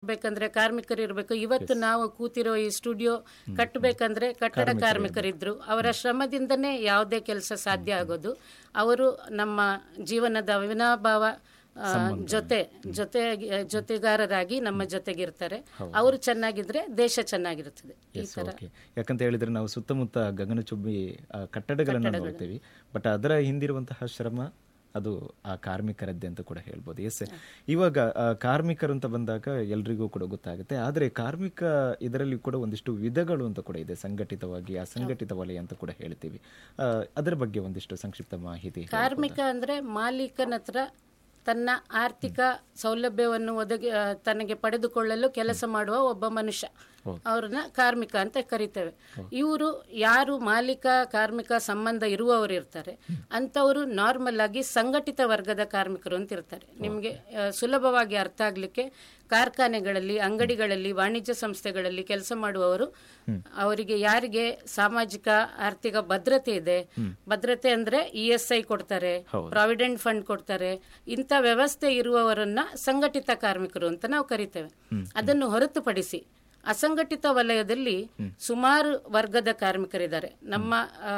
ಕಟ್ಟಬೇಕಂದ್ರೆ ಕಾರ್ಮಿಕರು ಇರಬೇಕು ಇವತ್ತು ನಾವು ಕೂತಿರೋ ಈ ಸ್ಟುಡಿಯೋ ಕಟ್ಟಬೇಕಂದ್ರೆ ಕಟ್ಟಡ ಕಾರ್ಮಿಕರಿದ್ರು ಅವರ ಶ್ರಮದಿಂದನೇ ಯಾವುದೇ ಕೆಲಸ ಸಾಧ್ಯ ಆಗೋದು ಅವರು ನಮ್ಮ ಜೀವನದ ಅವಿನಾಭಾವ ಆ, ಜೊತೆ ಜೊತೆ ಜೊತೆಗಾರರಾಗಿ ನಮ್ಮ ಜೊತೆಗಿರ್ತಾರೆ ಅವರು ಚೆನ್ನಾಗಿದ್ರೆ ದೇಶ ಚೆನ್ನಾಗಿರುತ್ತದೆ ಈ ಎಸ್ ತರ ಓಕೆ ಯಾಕಂತ ಹೇಳಿದ್ರೆ ನಾವು ಸುತ್ತಮುತ್ತ ಗಗನಚುಂಬಿ ಆ, ಕಟ್ಟಡಗಳನ್ನ ನೋಡ್ತೀವಿ ಬಟ್ ಅದರ ಹಿಂದಿರುವಂತಹ ಶ್ರಮ ಅದು ಆ ಕಾರ್ಮಿಕರದ್ದೇ ಅಂತ ಕೂಡ ಹೇಳ್ಬೋದು ಎಸ್ ಇವಾಗ ಆ, ಕಾರ್ಮಿಕರು ಅಂತ ಬಂದಾಗ ಎಲ್ರಿಗೂ ಕೂಡ ಗೊತ್ತಾಗುತ್ತೆ ಆದರೆ ಕಾರ್ಮಿಕ ಇದರಲ್ಲಿ ಕೂಡ ಒಂದಿಷ್ಟು ವಿಧಗಳು ಅಂತ ಕೂಡ ಇದೆ ಸಂಘಟಿತವಾಗಿ ಅಸಂಘಟಿತ ವಲಯ ಅಂತ ಕೂಡ ಹೇಳ್ತೀವಿ ಆ, ಅದರ ಬಗ್ಗೆ ಒಂದಿಷ್ಟು ಸಂಕ್ಷಿಪ್ತ ಮಾಹಿತಿ ಕಾರ್ಮಿಕ ಅಂದ್ರೆ ಮಾಲೀಕನ ಹತ್ರ ತನ್ನ ಆರ್ಥಿಕ ಸೌಲಭ್ಯವನ್ನು ಒದಗಿ ಆ, ತನಗೆ ಪಡೆದುಕೊಳ್ಳಲು ಕೆಲಸ ಮಾಡುವ ಒಬ್ಬ ಮನುಷ್ಯ ಅವ್ರನ್ನ ಕಾರ್ಮಿಕ ಅಂತ ಕರಿತೇವೆ ಇವರು ಯಾರು ಮಾಲೀಕ ಕಾರ್ಮಿಕ ಸಂಬಂಧ ಇರುವವರು ಇರ್ತಾರೆ ಅಂಥವರು ನಾರ್ಮಲ್ ಆಗಿ ಸಂಘಟಿತ ವರ್ಗದ ಕಾರ್ಮಿಕರು ಅಂತ ಇರ್ತಾರೆ ನಿಮಗೆ ಆ, ಸುಲಭವಾಗಿ ಅರ್ಥ ಆಗ್ಲಿಕ್ಕೆ ಕಾರ್ಖಾನೆಗಳಲ್ಲಿ ಅಂಗಡಿಗಳಲ್ಲಿ ವಾಣಿಜ್ಯ ಸಂಸ್ಥೆಗಳಲ್ಲಿ ಕೆಲಸ ಮಾಡುವವರು ಅವರಿಗೆ ಯಾರಿಗೆ ಸಾಮಾಜಿಕ ಆರ್ಥಿಕ ಭದ್ರತೆ ಇದೆ ಭದ್ರತೆ ಅಂದ್ರೆ ಇ ಎಸ್ ಐ ಕೊಡ್ತಾರೆ ಪ್ರಾವಿಡೆಂಟ್ ಫಂಡ್ ಕೊಡ್ತಾರೆ ಇಂಥ ವ್ಯವಸ್ಥೆ ಇರುವವರನ್ನ ಸಂಘಟಿತ ಕಾರ್ಮಿಕರು ಅಂತ ನಾವು ಕರಿತೇವೆ ಅದನ್ನು ಹೊರತುಪಡಿಸಿ ಅಸಂಘಟಿತ ವಲಯದಲ್ಲಿ ಸುಮಾರು ವರ್ಗದ ಕಾರ್ಮಿಕರಿದ್ದಾರೆ ನಮ್ಮ ಆ,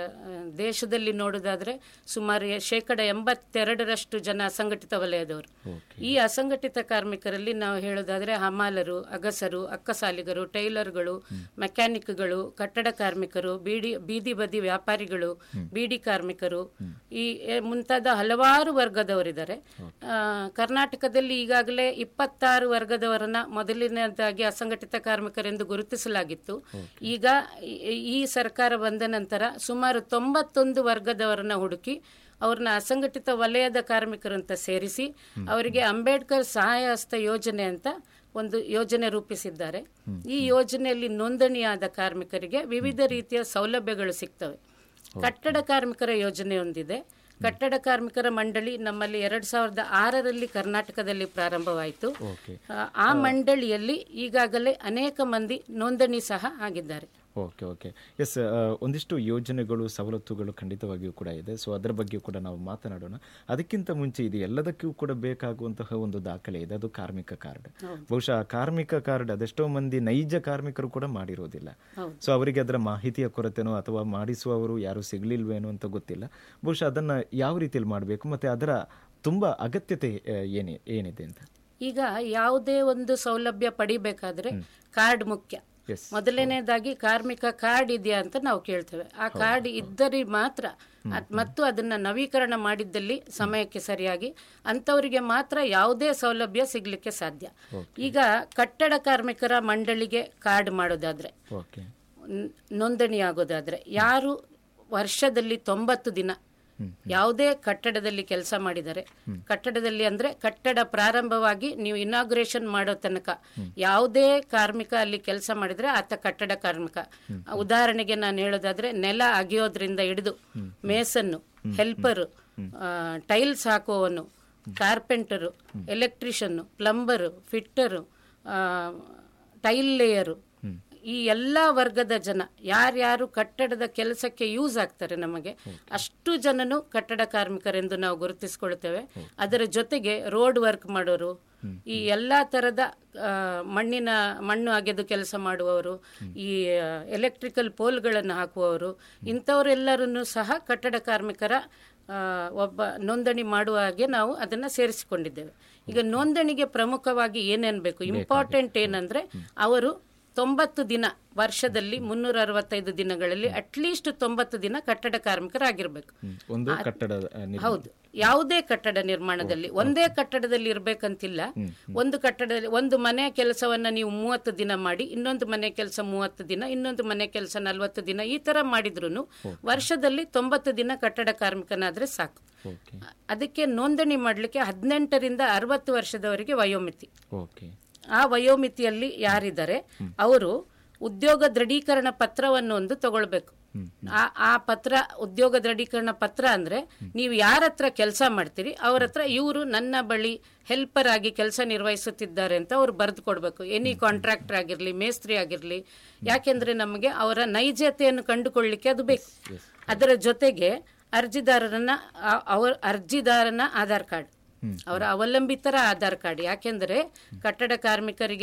ದೇಶದಲ್ಲಿ ನೋಡುವುದಾದ್ರೆ ಸುಮಾರು ಎ- ಶೇಕಡ ಎಂಬತ್ತೆರಡರಷ್ಟು ಜನ ಅಸಂಘಟಿತ ವಲಯದವರು ಈ ಅಸಂಘಟಿತ ಕಾರ್ಮಿಕರಲ್ಲಿ ನಾವು ಹೇಳೋದಾದ್ರೆ ಹಮಾಲರು ಅಗಸರು ಅಕ್ಕಸಾಲಿಗರು ಟೈಲರ್ಗಳು ಮೆಕ್ಯಾನಿಕ್ಗಳು ಕಟ್ಟಡ ಕಾರ್ಮಿಕರು ಬೀಡಿ ಬೀದಿ ಬದಿ ವ್ಯಾಪಾರಿಗಳು ಬೀಡಿ ಕಾರ್ಮಿಕರು ಈ ಎ, ಮುಂತಾದ ಹಲವಾರು ವರ್ಗದವರಿದ್ದಾರೆ ಆ, ಕರ್ನಾಟಕದಲ್ಲಿ ಈಗಾಗಲೇ ಇಪ್ಪತ್ತಾರು ವರ್ಗದವರನ್ನ ಮೊದಲಿನದಾಗಿ ಅಸಂಘಟಿತ ಕಾರ್ಮಿಕರೆಂದು ಗುರುತಿಸಲಾಗಿತ್ತು ಈಗ ಈ- ಈ ಸರ್ಕಾರ ಬಂದ ನಂತರ ಸುಮಾರು ತೊಂಬತ್ತೊಂದು ವರ್ಗದವರನ್ನ ಹುಡುಕಿ ಅವ್ರನ್ನ ಅಸಂಘಟಿತ ವಲಯದ ಕಾರ್ಮಿಕರು ಅಂತ ಸೇರಿಸಿ ಅವರಿಗೆ ಅಂಬೇಡ್ಕರ್ ಸಹಾಯ ಹಸ್ತ ಯೋಜನೆ ಅಂತ ಒಂದು ಯೋಜನೆ ರೂಪಿಸಿದ್ದಾರೆ ಈ ಯೋಜನೆಯಲ್ಲಿ ನೋಂದಣಿಯಾದ ಕಾರ್ಮಿಕರಿಗೆ ವಿವಿಧ ರೀತಿಯ ಸೌಲಭ್ಯಗಳು ಸಿಗ್ತವೆ ಕಟ್ಟಡ ಕಾರ್ಮಿಕರ ಯೋಜನೆ ಒಂದಿದೆ ಕಟ್ಟಡ ಕಾರ್ಮಿಕರ ಮಂಡಳಿ ನಮ್ಮಲ್ಲಿ ಎರಡ್ ಸಾವಿರದ ಆರರಲ್ಲಿ ಕರ್ನಾಟಕದಲ್ಲಿ ಪ್ರಾರಂಭವಾಯಿತು ಆ- ಆ ಮಂಡಳಿಯಲ್ಲಿ ಈಗಾಗಲೇ ಅನೇಕ ಮಂದಿ ನೋಂದಣಿ ಸಹ ಆಗಿದ್ದಾರೆ ಓಕೆ ಓಕೆ ಎಸ್ ಒಂದಿಷ್ಟು ಯೋಜನೆಗಳು ಸವಲತ್ತುಗಳು ಖಂಡಿತವಾಗಿಯೂ ಕೂಡ ಇದೆ ಸೊ ಅದರ ಬಗ್ಗೆ ಕೂಡ ನಾವು ಮಾತನಾಡೋಣ ಅದಕ್ಕಿಂತ ಮುಂಚೆ ಇದು ಎಲ್ಲದಕ್ಕೂ ಕೂಡ ಬೇಕಾಗುವಂತಹ ಒಂದು ದಾಖಲೆ ಇದೆ ಅದು ಕಾರ್ಮಿಕ ಕಾರ್ಡ್ ಬಹುಶಃ ಆ ಕಾರ್ಮಿಕ ಕಾರ್ಡ್ ಅದೆಷ್ಟೋ ಮಂದಿ ನೈಜ ಕಾರ್ಮಿಕರು ಕೂಡ ಮಾಡಿರೋದಿಲ್ಲ ಸೊ ಅವರಿಗೆ ಅದರ ಮಾಹಿತಿಯ ಕೊರತೆನೋ ಅಥವಾ ಮಾಡಿಸುವವರು ಯಾರು ಸಿಗ್ಲಿಲ್ವೇನೋ ಅಂತ ಗೊತ್ತಿಲ್ಲ ಬಹುಶಃ ಅದನ್ನ ಯಾವ ರೀತಿಯಲ್ಲಿ ಮಾಡಬೇಕು ಮತ್ತೆ ಅದರ ತುಂಬಾ ಅಗತ್ಯತೆ ಆ, ಏನೇ ಏನಿದೆ ಅಂತ ಈಗ ಯಾವುದೇ ಒಂದು ಸೌಲಭ್ಯ ಪಡಿಬೇಕಾದ್ರೆ ಕಾರ್ಡ್ ಮುಖ್ಯ ಎಸ್ ಮೊದಲನೇದಾಗಿ ಕಾರ್ಮಿಕ ಕಾರ್ಡ್ ಇದೆಯಾ ಅಂತ ನಾವು ಕೇಳ್ತೇವೆ ಆ ಕಾರ್ಡ್ ಇದ್ದರೆ ಮಾತ್ರ ಅದ್- ಮತ್ತು ಅದನ್ನ ನವೀಕರಣ ಮಾಡಿದ್ದಲ್ಲಿ ಸಮಯಕ್ಕೆ ಸರಿಯಾಗಿ ಅಂಥವರಿಗೆ ಮಾತ್ರ ಯಾವುದೇ ಸೌಲಭ್ಯ ಸಿಗ್ಲಿಕ್ಕೆ ಸಾಧ್ಯ ಈಗ ಕಟ್ಟಡ ಕಾರ್ಮಿಕರ ಮಂಡಳಿಗೆ ಕಾರ್ಡ್ ಮಾಡೋದಾದ್ರೆ ಓಕೆ ನ್- ನೋಂದಣಿ ಆಗೋದಾದ್ರೆ ಯಾರು ವರ್ಷದಲ್ಲಿ ತೊಂಬತ್ತು ದಿನ ಯಾವುದೇ ಕಟ್ಟಡದಲ್ಲಿ ಕೆಲಸ ಮಾಡಿದರೆ ಕಟ್ಟಡದಲ್ಲಿ ಅಂದ್ರೆ ಕಟ್ಟಡ ಪ್ರಾರಂಭವಾಗಿ ನೀವು ಇನಾಗ್ರೇಷನ್ ಮಾಡೋ ತನಕ ಯಾವುದೇ ಕಾರ್ಮಿಕ ಅಲ್ಲಿ ಕೆಲಸ ಮಾಡಿದ್ರೆ ಆತ ಕಟ್ಟಡ ಕಾರ್ಮಿಕ ಉದಾಹರಣೆಗೆ ನಾನು ಹೇಳೋದಾದ್ರೆ ನೆಲ ಅಗಿಯೋದ್ರಿಂದ ಹಿಡಿದು ಮೇಸನ್ನು ಹೆಲ್ಪರು ಟೈಲ್ಸ್ ಹಾಕುವವನು carpenter electrician plumber fitter tile layer ಈ ಎಲ್ಲ ವರ್ಗದ ಜನ ಯಾರ್ಯಾರು ಕಟ್ಟಡದ ಕೆಲಸಕ್ಕೆ ಯೂಸ್ ಆಗ್ತಾರೆ ನಮಗೆ ಅಷ್ಟು ಜನನು ಕಟ್ಟಡ ಕಾರ್ಮಿಕರೆಂದು ನಾವು ಗುರುತಿಸಿಕೊಳ್ತೇವೆ ಅದರ ಜೊತೆಗೆ ರೋಡ್ ವರ್ಕ್ ಮಾಡೋರು ಈ ಎಲ್ಲಾ ತರದ ಆ, ಮಣ್ಣಿನ ಮಣ್ಣು ಅಗೆದು ಕೆಲಸ ಮಾಡುವವರು ಈ ಎಲೆಕ್ಟ್ರಿಕಲ್ ಪೋಲ್ಗಳನ್ನು ಹಾಕುವವರು ಇಂಥವರೆಲ್ಲರನ್ನು ಸಹ ಕಟ್ಟಡ ಕಾರ್ಮಿಕರ ಆ, ಒಬ್ಬ ನೋಂದಣಿ ಮಾಡುವ ಹಾಗೆ ನಾವು ಅದನ್ನ ಸೇರಿಸಿಕೊಂಡಿದ್ದೇವೆ ಈಗ ನೋಂದಣಿಗೆ ಪ್ರಮುಖವಾಗಿ ಏನೇನ್ ಬೇಕು ಇಂಪಾರ್ಟೆಂಟ್ ಏನಂದ್ರೆ ಅವರು ತೊಂಬತ್ತು ದಿನ ವರ್ಷದಲ್ಲಿ ಮುನ್ನೂರ ಅರವತ್ತೈದು ದಿನಗಳಲ್ಲಿ ಅಟ್ಲೀಸ್ಟ್ ತೊಂಬತ್ತು ದಿನ ಕಟ್ಟಡ ಕಾರ್ಮಿಕರಾಗಿರ್ಬೇಕು ಹ್ಮ್. ಒಂದು ಕಟ್ಟಡ ಆ, ನಿರ್ಮಾಣ. ಹೌದು ಯಾವುದೇ ಕಟ್ಟಡ ನಿರ್ಮಾಣದಲ್ಲಿ ಒಂದೇ ಕಟ್ಟಡದಲ್ಲಿ ಇರ್ಬೇಕಂತಿಲ್ಲ ಒಂದು ಕಟ್ಟಡದಲ್ಲಿ ಒಂದು ಮನೆ ಕೆಲಸವನ್ನ ನೀವು ಮೂವತ್ತು ದಿನ ಮಾಡಿ ಇನ್ನೊಂದು ಮನೆ ಕೆಲಸ ಮೂವತ್ತು ದಿನ ಇನ್ನೊಂದು ಮನೆ ಕೆಲಸ ನಲವತ್ತು ದಿನ ಈ ತರ ಮಾಡಿದ್ರು ವರ್ಷದಲ್ಲಿ ತೊಂಬತ್ತು ದಿನ ಕಟ್ಟಡ ಕಾರ್ಮಿಕನಾದ್ರೆ ಸಾಕು ಓಕೆ ಅದಕ್ಕೆ ನೋಂದಣಿ ಮಾಡಲಿಕ್ಕೆ ಹದಿನೆಂಟರಿಂದ ಅರವತ್ತು ವರ್ಷದವರೆಗೆ ವಯೋಮಿತಿ ಓಕೆ ಆ ವಯೋಮಿತಿಯಲ್ಲಿ ಯಾರಿದ್ದಾರೆ ಅವರು ಉದ್ಯೋಗ ದೃಢೀಕರಣ ಪತ್ರವನ್ನು ಒಂದು ತಗೊಳ್ಬೇಕು ಆ ಆ ಪತ್ರ ಉದ್ಯೋಗ ದೃಢೀಕರಣ ಪತ್ರ ಅಂದ್ರೆ ನೀವು ಯಾರ ಹತ್ರ ಕೆಲಸ ಮಾಡ್ತೀರಿ ಅವ್ರ ಹತ್ರ ಇವರು ನನ್ನ ಬಳಿ ಹೆಲ್ಪರ್ ಆಗಿ ಕೆಲಸ ನಿರ್ವಹಿಸುತ್ತಿದ್ದಾರೆ ಅಂತ ಅವ್ರು ಬರೆದು ಕೊಡ್ಬೇಕು ಎನಿ ಕಾಂಟ್ರಾಕ್ಟರ್ ಆಗಿರ್ಲಿ ಮೇಸ್ತ್ರಿ ಆಗಿರ್ಲಿ ಯಾಕೆಂದ್ರೆ ನಮಗೆ ಅವರ ನೈಜತೆಯನ್ನು ಕಂಡುಕೊಳ್ಳಿಕ್ಕೆ ಅದು ಬೇಕು ಅದರ ಜೊತೆಗೆ ಅರ್ಜಿದಾರರನ್ನ ಆ- ಅವರ ಅರ್ಜಿದಾರನ ಆಧಾರ್ ಕಾರ್ಡ್ ಅವರ ಅವಲಂಬಿತರ ಆಧಾರ್ ಕಾರ್ಡ್ ಯಾಕೆಂದ್ರೆ ಕಟ್ಟಡ ಕಾರ್ಮಿಕರಿಗೆ